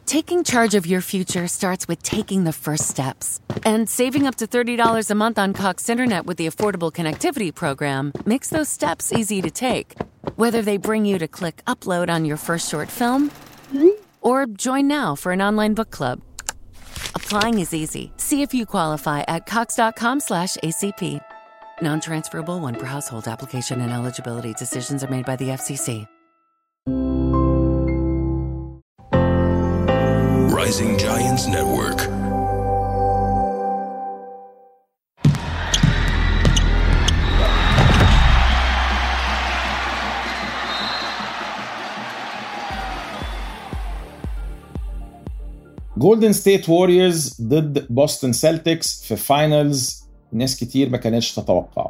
Taking charge of your future starts with taking the first steps. And saving up to $30 a month on Cox Internet with the Affordable Connectivity Program makes those steps easy to take. Whether they bring you to click upload on your first short film or join now for an online book club. Applying is easy. See if you qualify at cox.com slash ACP. Non-transferable one per household application and eligibility decisions are made by the FCC. Rising Giants Network. جولدن ستيت ووريرز ضد بوسطن سيلتكس في فاينلز ناس كتير ما كانتش تتوقعه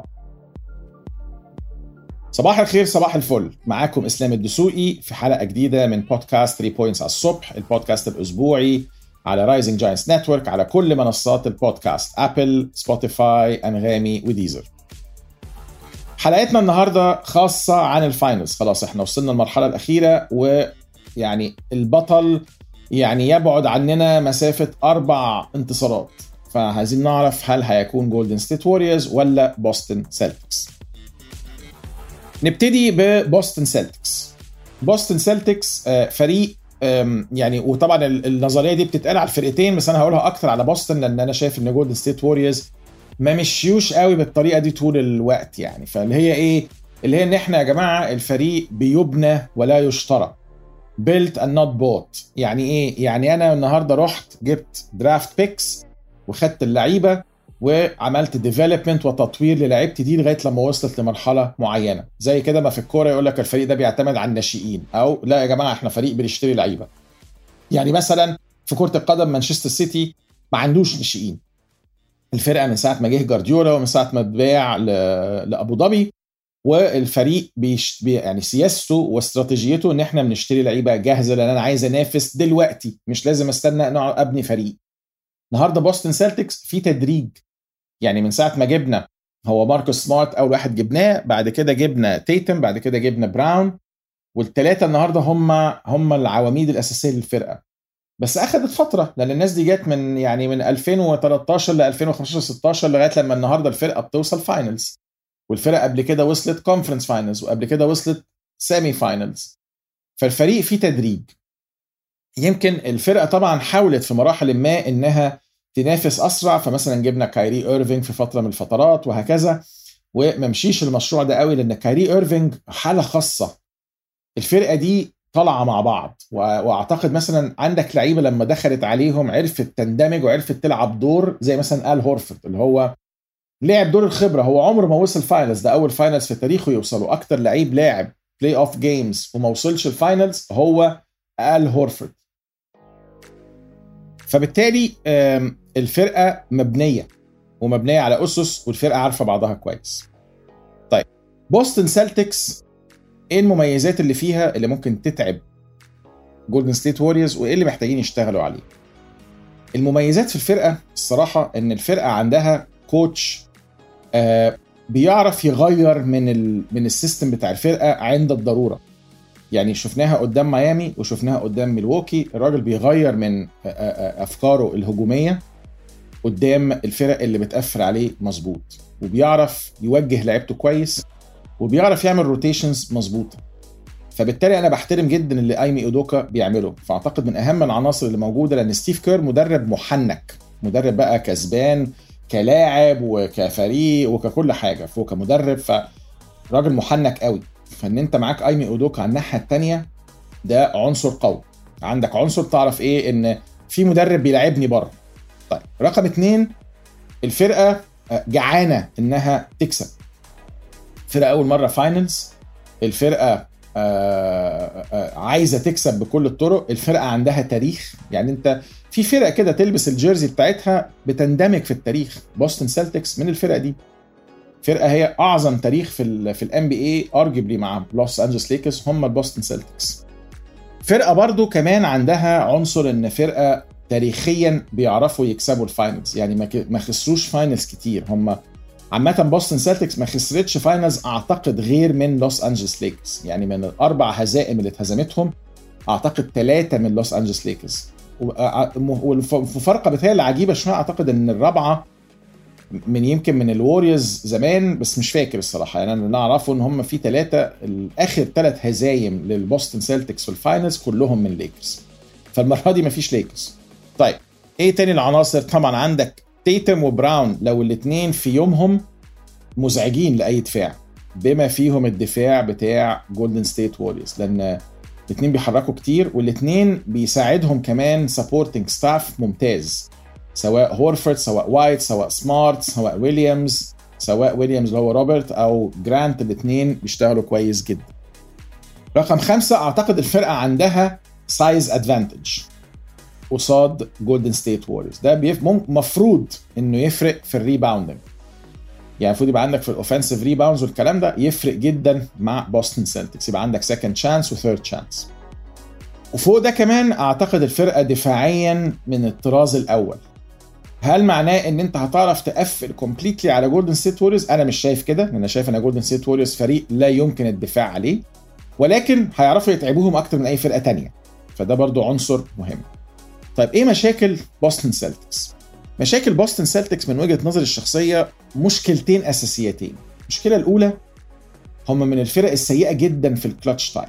صباح الخير صباح الفل معاكم اسلام الدسوقي في حلقه جديده من بودكاست 3 بوينتس على الصبح البودكاست الاسبوعي على رايزنج جاينتس نتورك على كل منصات البودكاست ابل سبوتيفاي انغامي وديزر حلقتنا النهارده خاصه عن الفاينلز خلاص احنا وصلنا المرحله الاخيره ويعني البطل يعني يبعد عننا مسافه اربع انتصارات فعايزين نعرف هل هيكون جولدن ستيت ووريرز ولا بوسطن سيلتكس نبتدي ببوسطن سيلتكس بوسطن سيلتكس فريق يعني وطبعا النظريه دي بتتقال على الفرقتين بس انا هقولها اكتر على بوسطن لان انا شايف ان جولدن ستيت ووريرز ما مشيوش قوي بالطريقه دي طول الوقت يعني فاللي هي ايه اللي هي ان احنا يا جماعه الفريق بيبنى ولا يشترى built and not bought يعني ايه يعني انا النهارده رحت جبت درافت بيكس وخدت اللعيبه وعملت ديفلوبمنت وتطوير للعيبتي دي لغايه لما وصلت لمرحله معينه زي كده ما في الكوره يقول لك الفريق ده بيعتمد على الناشئين او لا يا جماعه احنا فريق بنشتري لعيبه يعني مثلا في كره القدم مانشستر سيتي ما عندوش ناشئين الفرقه من ساعه ما جه جارديولا ومن ساعه ما اتباع ل... لابو ظبي والفريق بيش... بي... يعني سياسته واستراتيجيته ان احنا بنشتري لعيبه جاهزه لان انا عايز انافس دلوقتي مش لازم استنى ان ابني فريق النهارده بوستن سيلتكس في تدريج يعني من ساعه ما جبنا هو ماركوس سمارت اول واحد جبناه بعد كده جبنا تيتم بعد كده جبنا براون والثلاثه النهارده هم هم العواميد الاساسيه للفرقه بس اخذت فتره لان الناس دي جت من يعني من 2013 ل 2015 16 لغايه لما النهارده الفرقه بتوصل فاينلز والفرقه قبل كده وصلت كونفرنس فاينلز وقبل كده وصلت سيمي فاينلز فالفريق فيه تدريج يمكن الفرقه طبعا حاولت في مراحل ما انها تنافس اسرع فمثلا جبنا كايري ايرفينج في فتره من الفترات وهكذا وما مشيش المشروع ده قوي لان كايري ايرفينج حاله خاصه الفرقه دي طالعه مع بعض واعتقد مثلا عندك لعيبه لما دخلت عليهم عرفت تندمج وعرفت تلعب دور زي مثلا ال هورفورد اللي هو لعب دور الخبره هو عمره ما وصل فاينلز ده اول فاينلز في تاريخه يوصلوا اكتر لعيب لاعب بلاي اوف جيمز وما وصلش الفاينلز هو ال هورفورد فبالتالي الفرقه مبنيه ومبنيه على اسس والفرقه عارفه بعضها كويس. طيب بوستن سيلتكس ايه المميزات اللي فيها اللي ممكن تتعب جولدن ستيت ووريرز وايه اللي محتاجين يشتغلوا عليه؟ المميزات في الفرقه الصراحه ان الفرقه عندها كوتش آه بيعرف يغير من ال من السيستم بتاع الفرقه عند الضروره. يعني شفناها قدام ميامي وشفناها قدام ميلواukee الراجل بيغير من افكاره الهجوميه قدام الفرق اللي بتقفل عليه مظبوط وبيعرف يوجه لعيبته كويس وبيعرف يعمل روتيشنز مظبوطه فبالتالي انا بحترم جدا اللي ايمي اودوكا بيعمله فاعتقد من اهم العناصر اللي موجوده لان ستيف كير مدرب محنك مدرب بقى كسبان كلاعب وكفريق وككل حاجه فهو كمدرب فراجل محنك قوي فان انت معاك ايمي اودوكا على الناحيه الثانيه ده عنصر قوي عندك عنصر تعرف ايه ان في مدرب بيلعبني بره طيب رقم اتنين الفرقه جعانه انها تكسب فرقه اول مره فاينلز الفرقه عايزه تكسب بكل الطرق الفرقه عندها تاريخ يعني انت في فرق كده تلبس الجيرزي بتاعتها بتندمج في التاريخ بوستن سيلتكس من الفرقه دي فرقه هي اعظم تاريخ في ال في الان بي اي ارجبلي مع لوس انجلوس ليكرز هم البوستن سيلتكس فرقه برضو كمان عندها عنصر ان فرقه تاريخيا بيعرفوا يكسبوا الفاينلز يعني ما خسروش فاينلز كتير هم عامة بوستن سيلتكس ما خسرتش فاينلز اعتقد غير من لوس انجلوس ليكرز يعني من الاربع هزائم اللي اتهزمتهم اعتقد ثلاثة من لوس انجلوس ليكرز والمفارقه بتاعي العجيبه شويه اعتقد ان الرابعه من يمكن من الوريوز زمان بس مش فاكر الصراحه يعني انا اللي اعرفه ان هم في ثلاثه اخر ثلاث هزايم للبوستن سيلتكس في الفاينلز كلهم من ليكرز فالمره دي مفيش ليكرز طيب ايه تاني العناصر طبعا عندك تيتم وبراون لو الاثنين في يومهم مزعجين لاي دفاع بما فيهم الدفاع بتاع جولدن ستيت ووريرز لان الاثنين بيحركوا كتير والاثنين بيساعدهم كمان سبورتنج ستاف ممتاز سواء هورفورد سواء وايت سواء سمارت سواء ويليامز سواء ويليامز اللي هو روبرت او جرانت الاثنين بيشتغلوا كويس جدا رقم خمسة اعتقد الفرقة عندها سايز ادفانتج قصاد جولدن ستيت ووريرز ده المفروض انه يفرق في الريباوندنج يعني المفروض يبقى عندك في الاوفنسيف ريباوندز والكلام ده يفرق جدا مع بوستن سيلتكس يبقى عندك سكند شانس وثيرد شانس وفوق ده كمان اعتقد الفرقه دفاعيا من الطراز الاول هل معناه ان انت هتعرف تقفل كومبليتلي على جولدن ستيت ووريرز انا مش شايف كده انا شايف ان جولدن ستيت ووريرز فريق لا يمكن الدفاع عليه ولكن هيعرفوا يتعبوهم اكتر من اي فرقه تانية فده برضو عنصر مهم طيب ايه مشاكل بوستن سيلتكس مشاكل بوستن سيلتكس من وجهه نظري الشخصيه مشكلتين اساسيتين المشكله الاولى هم من الفرق السيئه جدا في الكلتش تايم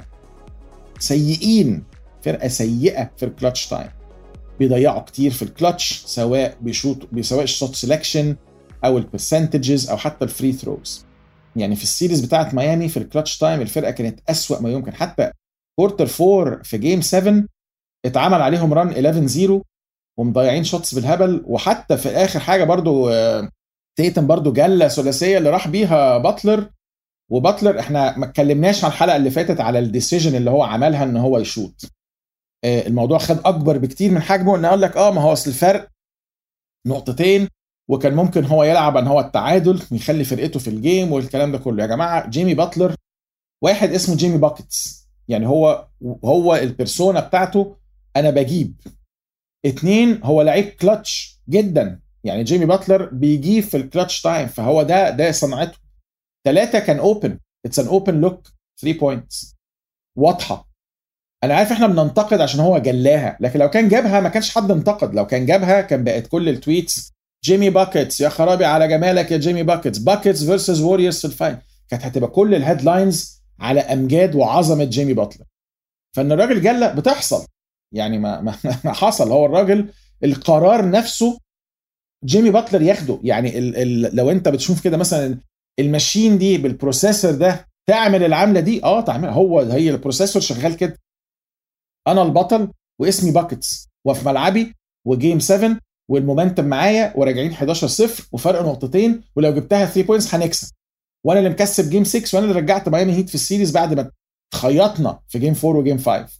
سيئين فرقه سيئه في الكلتش تايم بيضيعوا كتير في الكلتش سواء بيشوط سواء الشوت سelection او البرسنتجز او حتى الفري ثروز يعني في السيريز بتاعت ميامي في الكلتش تايم الفرقه كانت اسوا ما يمكن حتى كورتر 4 في جيم 7 اتعمل عليهم ران 11 0 ومضيعين شوتس بالهبل وحتى في اخر حاجه برضو تيتم برضو جله ثلاثيه اللي راح بيها باتلر وباتلر احنا ما اتكلمناش على الحلقه اللي فاتت على الديسيجن اللي هو عملها ان هو يشوط الموضوع خد اكبر بكتير من حجمه ان اقول لك اه ما هو اصل الفرق نقطتين وكان ممكن هو يلعب ان هو التعادل ويخلي فرقته في الجيم والكلام ده كله يا جماعه جيمي باتلر واحد اسمه جيمي باكيتس يعني هو هو البيرسونا بتاعته انا بجيب اتنين هو لعيب كلتش جدا يعني جيمي باتلر بيجيب في الكلتش تايم فهو ده ده صنعته ثلاثة كان اوبن اتس ان اوبن لوك 3 بوينتس واضحة انا عارف احنا بننتقد عشان هو جلاها لكن لو كان جابها ما كانش حد انتقد لو كان جابها كان بقت كل التويتس جيمي باكيتس يا خرابي على جمالك يا جيمي باكيتس باكيتس فيرسز ووريرز في الفاين كانت هتبقى كل الهيدلاينز على امجاد وعظمه جيمي باتلر فان الراجل جلة بتحصل يعني ما, ما, ما حصل هو الراجل القرار نفسه جيمي باتلر ياخده يعني ال ال لو انت بتشوف كده مثلا الماشين دي بالبروسيسور ده تعمل العمله دي اه تعمل هو هي البروسيسور شغال كده انا البطل واسمي باكيتس وفي ملعبي وجيم 7 والمومنتم معايا وراجعين 11 0 وفرق نقطتين ولو جبتها 3 بوينتس هنكسب وانا اللي مكسب جيم 6 وانا اللي رجعت ميامي هيت في السيريز بعد ما اتخيطنا في جيم 4 وجيم 5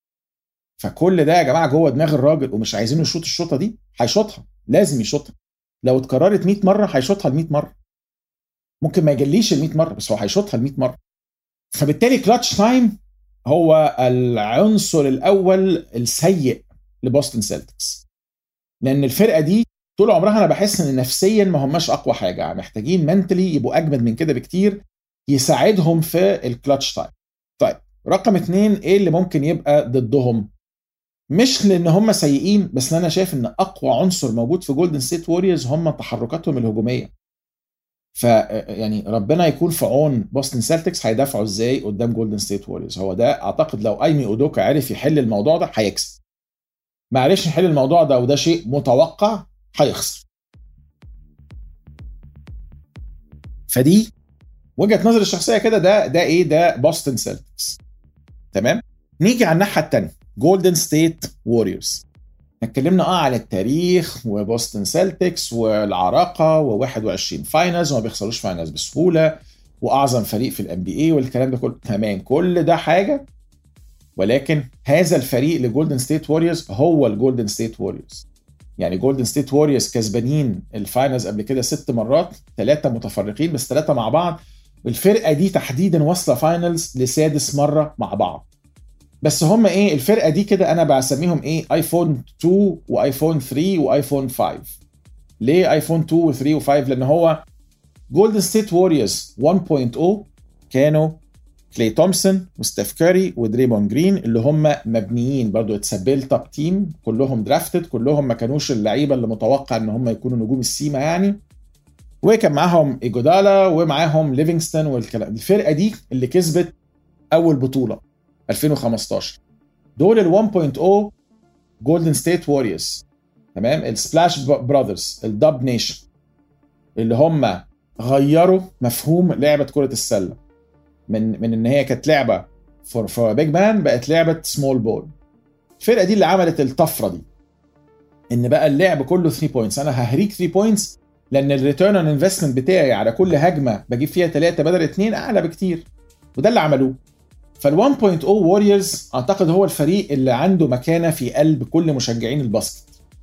فكل ده يا جماعه جوه دماغ الراجل ومش عايزينه يشوط الشوطه دي هيشوطها لازم يشوطها لو اتكررت 100 مره هيشوطها ال 100 مره ممكن ما يجليش ال 100 مره بس هو هيشوطها ال 100 مره فبالتالي كلاتش تايم هو العنصر الاول السيء لبوستن سيلتكس لان الفرقه دي طول عمرها انا بحس ان نفسيا ما هماش اقوى حاجه محتاجين منتلي يبقوا اجمد من كده بكتير يساعدهم في الكلاتش تايم طيب رقم اتنين ايه اللي ممكن يبقى ضدهم مش لان هم سيئين بس انا شايف ان اقوى عنصر موجود في جولدن ستيت ووريرز هم تحركاتهم الهجوميه ف يعني ربنا يكون في عون بوستن سيلتكس هيدافعوا ازاي قدام جولدن ستيت ووريرز هو ده اعتقد لو ايمي اودوكا عرف يحل الموضوع ده هيكسب ما عرفش يحل الموضوع ده وده شيء متوقع هيخسر فدي وجهه نظري الشخصيه كده ده ده ايه ده بوستن سيلتكس تمام نيجي على الناحيه الثانيه جولدن ستيت ووريرز اتكلمنا اه على التاريخ وبوستن سيلتكس والعراقه و21 فاينلز وما بيخسروش فاينلز بسهوله واعظم فريق في الان بي اي والكلام ده كله تمام كل ده حاجه ولكن هذا الفريق لجولدن ستيت ووريرز هو الجولدن ستيت ووريرز يعني جولدن ستيت ووريرز كسبانين الفاينلز قبل كده ست مرات ثلاثه متفرقين بس ثلاثه مع بعض والفرقه دي تحديدا واصله فاينلز لسادس مره مع بعض بس هم ايه الفرقه دي كده انا بسميهم ايه ايفون 2 وايفون 3 وايفون 5 ليه ايفون 2 و3 و5 لان هو جولدن ستيت ووريرز 1.0 كانوا كلي تومسون وستيف كاري ودريمون جرين اللي هم مبنيين برضو اتس بيلت اب تيم كلهم درافتد كلهم ما كانوش اللعيبه اللي متوقع ان هم يكونوا نجوم السيما يعني وكان معاهم ايجودالا ومعاهم ليفينغستون والكلام الفرقه دي اللي كسبت اول بطوله 2015 دول ال 1.0 جولدن ستيت ووريرز تمام السبلاش براذرز الدب نيشن اللي هم غيروا مفهوم لعبه كره السله من من ان هي كانت لعبه فور فور بيج مان بقت لعبه سمول بول الفرقه دي اللي عملت الطفره دي ان بقى اللعب كله 3 بوينتس انا ههريك 3 بوينتس لان الريتيرن اون انفستمنت بتاعي على كل هجمه بجيب فيها 3 بدل 2 اعلى بكتير وده اللي عملوه فال 1.0 ووريرز اعتقد هو الفريق اللي عنده مكانه في قلب كل مشجعين الباسكت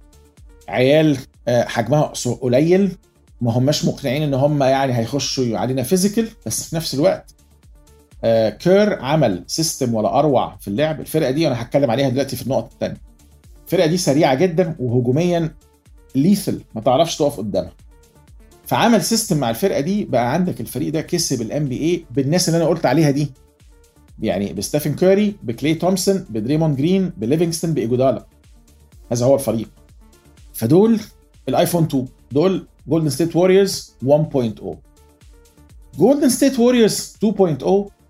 عيال حجمها قليل ما هماش مقنعين ان هم يعني هيخشوا علينا فيزيكال بس في نفس الوقت كير عمل سيستم ولا اروع في اللعب الفرقه دي انا هتكلم عليها دلوقتي في النقط الثانيه الفرقه دي سريعه جدا وهجوميا ليثل ما تعرفش تقف قدامها فعمل سيستم مع الفرقه دي بقى عندك الفريق ده كسب الام بي اي بالناس اللي انا قلت عليها دي يعني بستيفن كوري بكلي تومسون بدريمون جرين بليفينغستون بايجودالا هذا هو الفريق فدول الايفون 2 دول جولدن ستيت ووريرز 1.0 جولدن ستيت ووريرز 2.0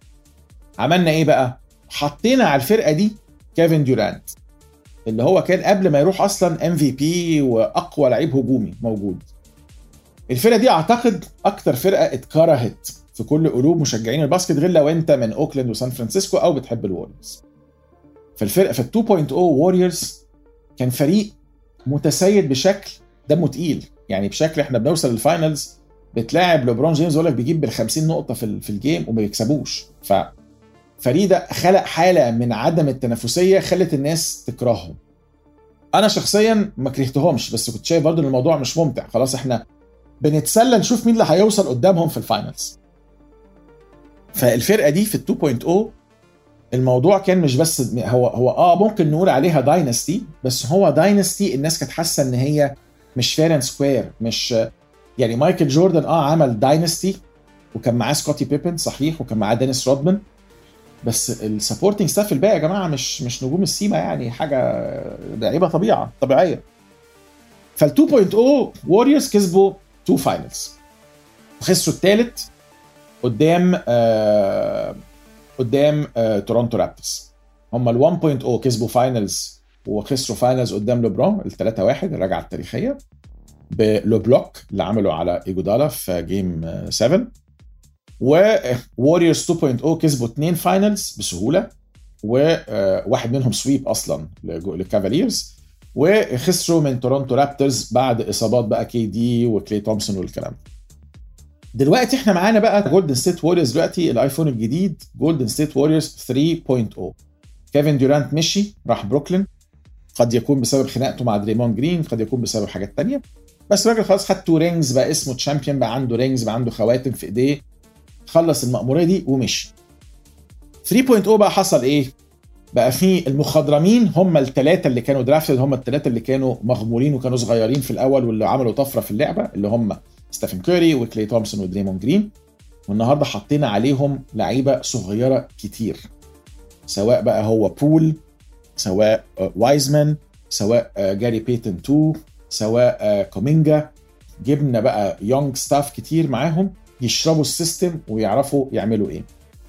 عملنا ايه بقى؟ حطينا على الفرقه دي كيفن ديورانت اللي هو كان قبل ما يروح اصلا ام في بي واقوى لعيب هجومي موجود. الفرقه دي اعتقد اكتر فرقه اتكرهت في كل قلوب مشجعين الباسكت غير لو انت من اوكلاند وسان فرانسيسكو او بتحب الوريورز. فالفرقه في 2.0 ووريرز كان فريق متسيد بشكل دمه تقيل يعني بشكل احنا بنوصل للفاينلز بتلاعب لبرون جيمس يقول لك بيجيب بال 50 نقطه في في الجيم وما بيكسبوش ف فريده خلق حاله من عدم التنافسيه خلت الناس تكرههم انا شخصيا ما كرهتهمش بس كنت شايف برضه ان الموضوع مش ممتع خلاص احنا بنتسلى نشوف مين اللي هيوصل قدامهم في الفاينلز فالفرقه دي في ال 2.0 الموضوع كان مش بس هو هو اه ممكن نقول عليها داينستي بس هو داينستي الناس كانت حاسه ان هي مش فير اند سكوير مش يعني مايكل جوردن اه عمل داينستي وكان معاه سكوتي بيبن صحيح وكان معاه دينيس رودمان بس السبورتنج ستاف الباقي يا جماعه مش مش نجوم السيما يعني حاجه لعيبه طبيعه طبيعيه فال 2.0 ووريرز كسبوا تو فاينلز خسروا الثالث قدام آه قدام آه تورونتو رابترز هم ال 1.0 كسبوا فاينلز وخسروا فاينلز قدام لوبرون ال 3 1 الرجعه التاريخيه بلو بلوك اللي عملوا على ايجودالا في جيم 7 ووريرز 2.0 كسبوا اثنين فاينلز بسهوله وواحد منهم سويب اصلا للكافاليرز وخسروا من تورونتو رابترز بعد اصابات بقى كي دي وكلي تومسون والكلام دلوقتي احنا معانا بقى جولدن ستيت ووريرز دلوقتي الايفون الجديد جولدن ستيت ووريرز 3.0 كيفن ديورانت مشي راح بروكلين قد يكون بسبب خناقته مع دريمون جرين قد يكون بسبب حاجات تانية بس الراجل خلاص خد تو رينجز بقى اسمه تشامبيون بقى عنده رينجز بقى عنده خواتم في ايديه خلص المأمورية دي ومشي 3.0 بقى حصل ايه؟ بقى في المخضرمين هم الثلاثه اللي كانوا درافتد هم الثلاثه اللي كانوا مغمورين وكانوا صغيرين في الاول واللي عملوا طفره في اللعبه اللي هم ستيفن كوري وكلي تومسون ودريمون جرين والنهارده حطينا عليهم لعيبه صغيره كتير سواء بقى هو بول سواء وايزمان سواء جاري بيتن 2 سواء كومينجا جبنا بقى يونج ستاف كتير معاهم يشربوا السيستم ويعرفوا يعملوا ايه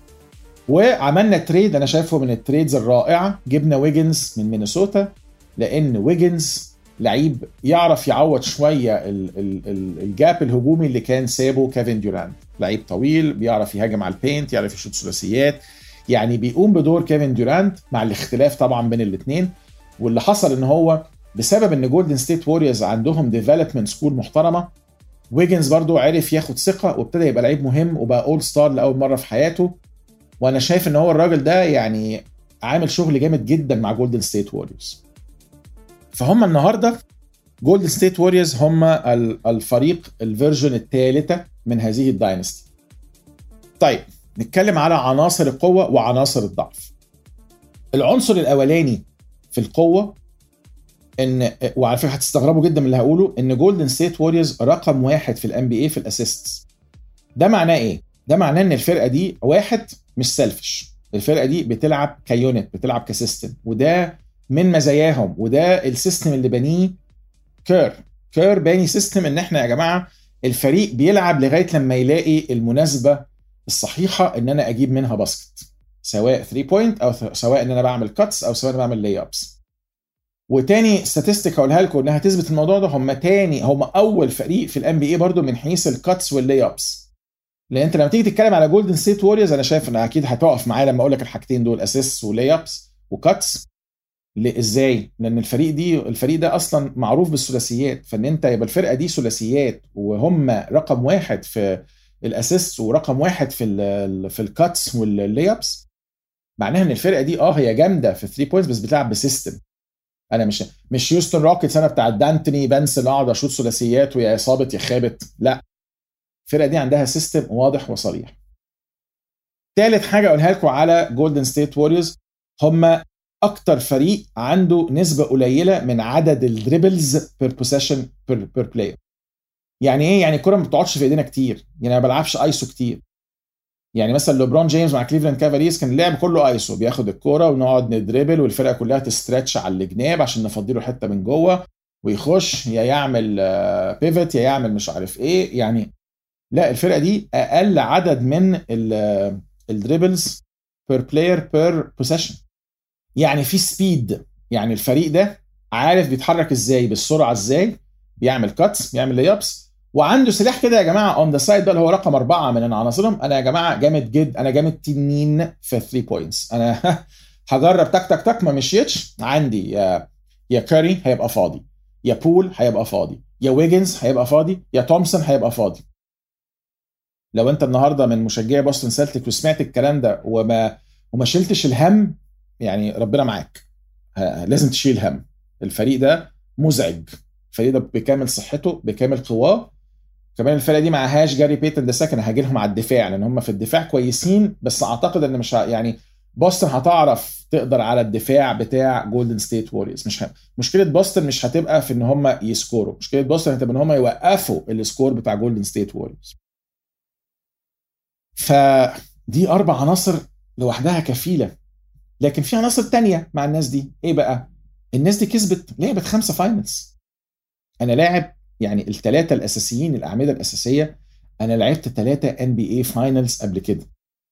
وعملنا تريد انا شايفه من التريدز الرائعه جبنا ويجنز من مينيسوتا لان ويجنز لعيب يعرف يعوض شويه ال ال ال الجاب الهجومي اللي كان سابه كيفن ديورانت لعيب طويل بيعرف يهاجم على البينت يعرف يشوط ثلاثيات يعني بيقوم بدور كيفن ديورانت مع الاختلاف طبعا بين الاثنين واللي حصل ان هو بسبب ان جولدن ستيت ووريرز عندهم ديفلوبمنت سكول محترمه ويجنز برضو عرف ياخد ثقه وابتدى يبقى لعيب مهم وبقى اول ستار لاول مره في حياته وانا شايف ان هو الراجل ده يعني عامل شغل جامد جدا مع جولدن ستيت ووريرز فهم النهارده جولدن ستيت ووريرز هم الفريق الفيرجن الثالثه من هذه الداينستي طيب نتكلم على عناصر القوه وعناصر الضعف العنصر الاولاني في القوه ان وعلى فكره هتستغربوا جدا من اللي هقوله ان جولدن ستيت ووريرز رقم واحد في الان بي اي في الاسيستس ده معناه ايه ده معناه ان الفرقه دي واحد مش سيلفش الفرقه دي بتلعب كيونت بتلعب كسيستم وده من مزاياهم وده السيستم اللي بنيه كير كير باني سيستم ان احنا يا جماعه الفريق بيلعب لغايه لما يلاقي المناسبه الصحيحه ان انا اجيب منها باسكت سواء 3 بوينت او سواء ان انا بعمل كاتس او سواء انا بعمل لاي ابس وتاني ستاتستيك هقولها لكم انها تثبت الموضوع ده هم تاني هم اول فريق في الان بي اي برضه من حيث الكاتس واللاي ابس لان انت لما تيجي تتكلم على جولدن ستيت ووريرز انا شايف ان اكيد هتقف معايا لما اقول لك الحاجتين دول اسيس ولاي ابس وكاتس ازاي؟ لان الفريق دي الفريق ده اصلا معروف بالثلاثيات فان انت يبقى الفرقه دي ثلاثيات وهم رقم واحد في الاسيست ورقم واحد في ال في الكاتس واللاي ابس معناها ان الفرقه دي اه هي جامده في 3 بوينتس بس بتلعب بسيستم انا مش مش هيوستن روكيتس انا بتاع دانتوني بنسل اقعد اشوط ثلاثيات ويا اصابه يا خابت لا الفرقه دي عندها سيستم واضح وصريح ثالث حاجه اقولها لكم على جولدن ستيت ووريرز هم اكتر فريق عنده نسبه قليله من عدد الدريبلز بير بوسيشن بير بير بلاير يعني ايه يعني الكره ما بتقعدش في ايدينا كتير يعني ما بلعبش ايسو كتير يعني مثلا لوبرون جيمس مع كليفلاند كافاليرز كان اللعب كله ايسو بياخد الكوره ونقعد ندريبل والفرقه كلها تسترتش على الجناب عشان نفضي له حته من جوه ويخش يا يعمل بيفت يا يعمل مش عارف ايه يعني لا الفرقه دي اقل عدد من الدريبلز بير بلاير بير بوسيشن يعني في سبيد يعني الفريق ده عارف بيتحرك ازاي بالسرعه ازاي بيعمل كاتس بيعمل لي ابس وعنده سلاح كده يا جماعه اون ذا سايد ده اللي هو رقم اربعه من عناصرهم انا يا جماعه جامد جد انا جامد تنين في 3 بوينتس انا هجرب تك تك تك ما مشيتش عندي يا يا كاري هيبقى فاضي يا بول هيبقى فاضي يا ويجنز هيبقى فاضي يا تومسون هيبقى فاضي لو انت النهارده من مشجعي بوستون سيلتيك وسمعت الكلام ده وما وما شلتش الهم يعني ربنا معاك لازم تشيل هم الفريق ده مزعج الفريق ده بكامل صحته بكامل قواه كمان الفرقه دي معهاش جاري بيتن ده ساكن هاجي لهم على الدفاع لان هم في الدفاع كويسين بس اعتقد ان مش يعني بوسطن هتعرف تقدر على الدفاع بتاع جولدن ستيت ووريرز مش ه... مشكله بوسطن مش هتبقى في ان هم يسكوروا مشكله بوسطن هتبقى ان هم يوقفوا السكور بتاع جولدن ستيت ووريرز فدي اربع عناصر لوحدها كفيله لكن في عناصر تانية مع الناس دي ايه بقى الناس دي كسبت لعبت خمسه فاينلز انا لاعب يعني الثلاثه الاساسيين الاعمده الاساسيه انا لعبت ثلاثه ان بي اي فاينلز قبل كده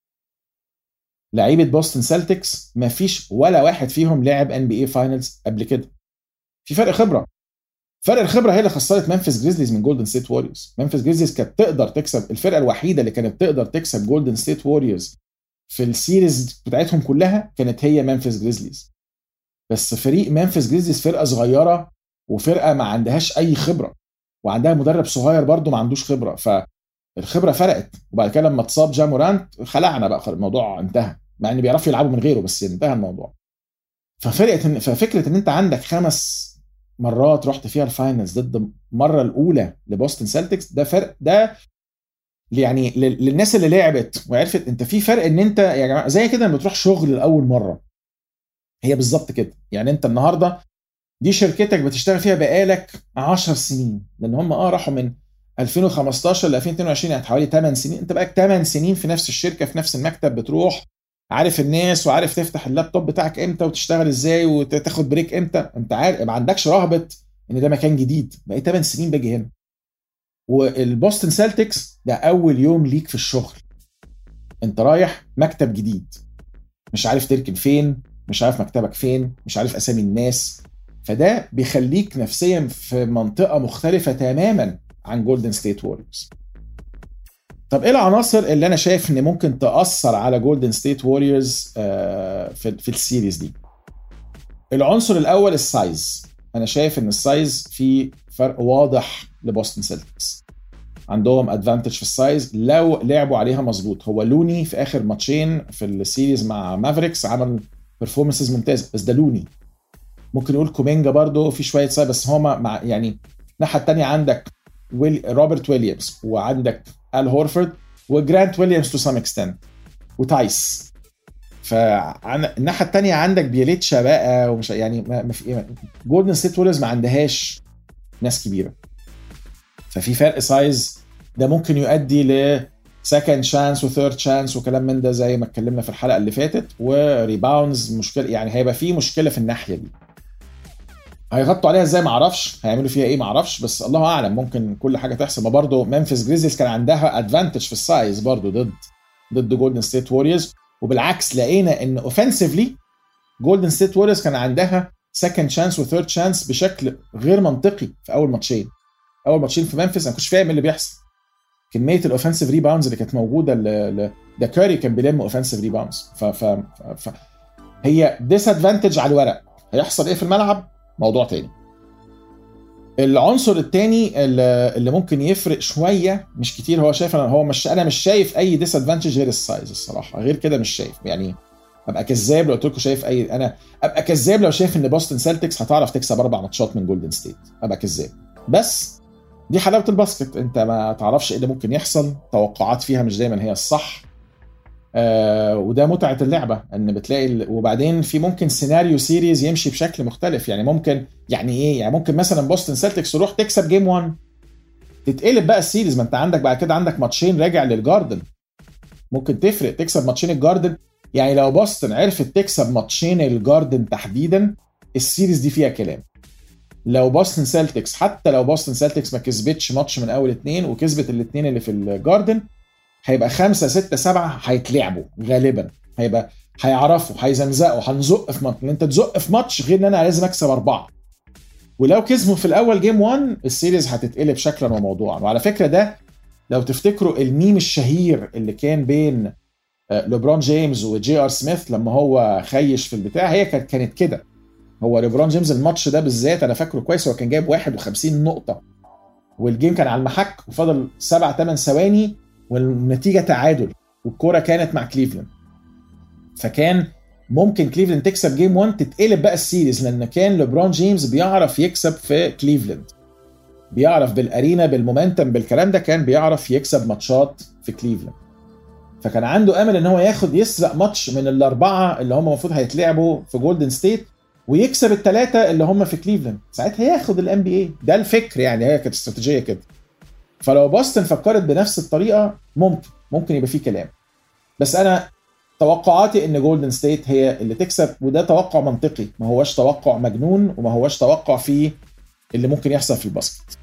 لعيبه بوستن سيلتكس ما فيش ولا واحد فيهم لعب ان بي اي فاينلز قبل كده في فرق خبره فرق الخبره هي اللي خسرت ممفيس جريزليز من جولدن ستيت ووريرز ممفيس جريزليز كانت تقدر تكسب الفرقه الوحيده اللي كانت تقدر تكسب جولدن ستيت ووريرز في السيريز بتاعتهم كلها كانت هي ممفيس جريزليز بس فريق ممفيس جريزليز فرقه صغيره وفرقه ما عندهاش اي خبره وعندها مدرب صغير برده ما عندوش خبره فالخبره فرقت وبعد كده لما اتصاب جامورانت خلعنا بقى الموضوع انتهى مع ان بيعرفوا يلعبوا من غيره بس انتهى الموضوع ففرقه ففكره ان انت عندك خمس مرات رحت فيها الفاينلز ضد المره الاولى لبوستن سيلتكس ده فرق ده يعني للناس اللي لعبت وعرفت انت في فرق ان انت يا جماعه زي كده لما تروح شغل لاول مره هي بالظبط كده يعني انت النهارده دي شركتك بتشتغل فيها بقالك 10 سنين لان هم اه راحوا من 2015 ل 2022 يعني حوالي 8 سنين انت بقالك 8 سنين في نفس الشركه في نفس المكتب بتروح عارف الناس وعارف تفتح اللابتوب بتاعك امتى وتشتغل ازاي وتاخد بريك امتى انت عارف ما عندكش رهبه ان ده مكان جديد بقى 8 سنين باجي هنا والبوستن سيلتكس ده اول يوم ليك في الشغل انت رايح مكتب جديد مش عارف تركن فين مش عارف مكتبك فين مش عارف اسامي الناس فده بيخليك نفسيا في منطقه مختلفه تماما عن جولدن ستيت ووريرز طب ايه العناصر اللي انا شايف ان ممكن تاثر على جولدن ستيت ووريرز في في السيريز دي العنصر الاول السايز انا شايف ان السايز في فرق واضح لبوستن سيلتكس عندهم ادفانتج في السايز لو لعبوا عليها مظبوط هو لوني في اخر ماتشين في السيريز مع مافريكس عمل بيرفورمانسز ممتازه بس ده لوني ممكن نقول كومينجا برضو في شويه سايز بس هما مع يعني الناحيه الثانيه عندك ويل روبرت ويليامز وعندك ال هورفورد وجرانت ويليامز تو سام اكستنت وتايس فالناحيه الثانيه عندك بيليتشا بقى ومش يعني ما في جولدن ستيت ووريرز ما عندهاش ناس كبيره ففي فرق سايز ده ممكن يؤدي ل سكند شانس وثيرد شانس وكلام من ده زي ما اتكلمنا في الحلقه اللي فاتت وريباوندز مشكله يعني هيبقى في مشكله في الناحيه دي هيغطوا عليها ازاي ما اعرفش هيعملوا فيها ايه ما اعرفش بس الله اعلم ممكن كل حاجه تحصل ما برضه ممفيس جريزليز كان عندها ادفانتج في السايز برضه ضد ضد جولدن ستيت ووريرز وبالعكس لقينا ان اوفنسively جولدن ستيت ووريرز كان عندها سكند شانس وثيرد شانس بشكل غير منطقي في اول ماتشين اول ماتشين في ممفيس انا ما كنتش فاهم اللي بيحصل كميه الاوفنسيف ريباوندز اللي كانت موجوده ده كاري كان بيلم اوفنسيف ريباوندز ف, ف, ف هي ديس ادفانتج على الورق هيحصل ايه في الملعب موضوع تاني العنصر الثاني اللي ممكن يفرق شويه مش كتير هو شايف انا هو مش انا مش شايف اي ديس ادفانتج غير السايز الصراحه غير كده مش شايف يعني ابقى كذاب لو قلت لكم شايف اي انا ابقى كذاب لو شايف ان بوستن سيلتكس هتعرف تكسب اربع ماتشات من جولدن ستيت ابقى كذاب بس دي حلاوه الباسكت انت ما تعرفش ايه اللي ممكن يحصل توقعات فيها مش دايما هي الصح آه وده متعه اللعبه ان بتلاقي ال... وبعدين في ممكن سيناريو سيريز يمشي بشكل مختلف يعني ممكن يعني ايه يعني ممكن مثلا بوستن سيلتكس تروح تكسب جيم 1 تتقلب بقى السيريز ما انت عندك بعد كده عندك ماتشين راجع للجاردن ممكن تفرق تكسب ماتشين الجاردن يعني لو بوستن عرفت تكسب ماتشين الجاردن تحديدا السيريز دي فيها كلام لو بوستن سيلتكس حتى لو بوستن سيلتكس ما كسبتش ماتش من اول اتنين وكسبت الاثنين اللي في الجاردن هيبقى خمسة ستة سبعة هيتلعبوا غالبا هيبقى هيعرفوا هيزنزقوا هنزق في ماتش انت تزق في ماتش غير ان انا لازم اكسب اربعه ولو كسبوا في الاول جيم 1 السيريز هتتقلب شكلا وموضوعا وعلى فكره ده لو تفتكروا الميم الشهير اللي كان بين ليبرون جيمس وجي ار سميث لما هو خيش في البتاع هي كانت كانت كده هو ليبرون جيمس الماتش ده بالذات انا فاكره كويس هو كان جايب 51 نقطه والجيم كان على المحك وفضل 7 8 ثواني والنتيجه تعادل والكوره كانت مع كليفلاند فكان ممكن كليفلاند تكسب جيم 1 تتقلب بقى السيريز لان كان ليبرون جيمس بيعرف يكسب في كليفلاند بيعرف بالارينا بالمومنتم بالكلام ده كان بيعرف يكسب ماتشات في كليفلاند فكان عنده امل ان هو ياخد يسرق ماتش من الاربعه اللي هم المفروض هيتلعبوا في جولدن ستيت ويكسب الثلاثه اللي هم في كليفلاند ساعتها ياخد الام بي اي ده الفكر يعني هي كانت استراتيجيه كده فلو بوستن فكرت بنفس الطريقه ممكن ممكن يبقى فيه كلام بس انا توقعاتي ان جولدن ستيت هي اللي تكسب وده توقع منطقي ما هوش توقع مجنون وما هوش توقع فيه اللي ممكن يحصل في الباسكت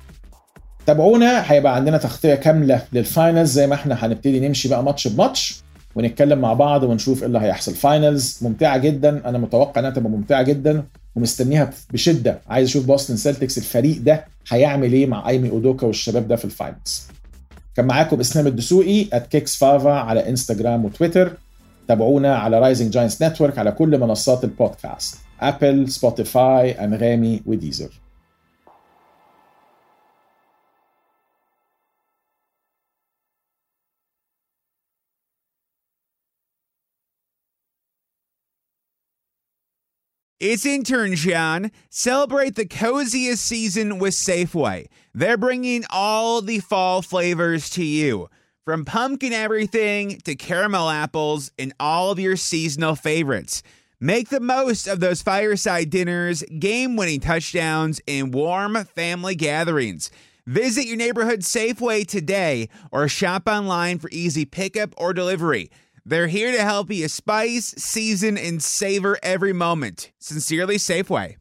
تابعونا هيبقى عندنا تغطيه كامله للفاينلز زي ما احنا هنبتدي نمشي بقى ماتش بماتش ونتكلم مع بعض ونشوف ايه اللي هيحصل فاينلز ممتعه جدا انا متوقع انها تبقى ممتعه جدا ومستنيها بشده عايز اشوف بوستن سيلتكس الفريق ده هيعمل ايه مع ايمي اودوكا والشباب ده في الفاينلز كان معاكم اسلام الدسوقي @كيكس فافا على انستجرام وتويتر تابعونا على رايزنج جاينتس نتورك على كل منصات البودكاست ابل سبوتيفاي انغامي وديزر It's intern John. Celebrate the coziest season with Safeway. They're bringing all the fall flavors to you. From pumpkin everything to caramel apples and all of your seasonal favorites. Make the most of those fireside dinners, game winning touchdowns, and warm family gatherings. Visit your neighborhood Safeway today or shop online for easy pickup or delivery. They're here to help you spice, season, and savor every moment. Sincerely, Safeway.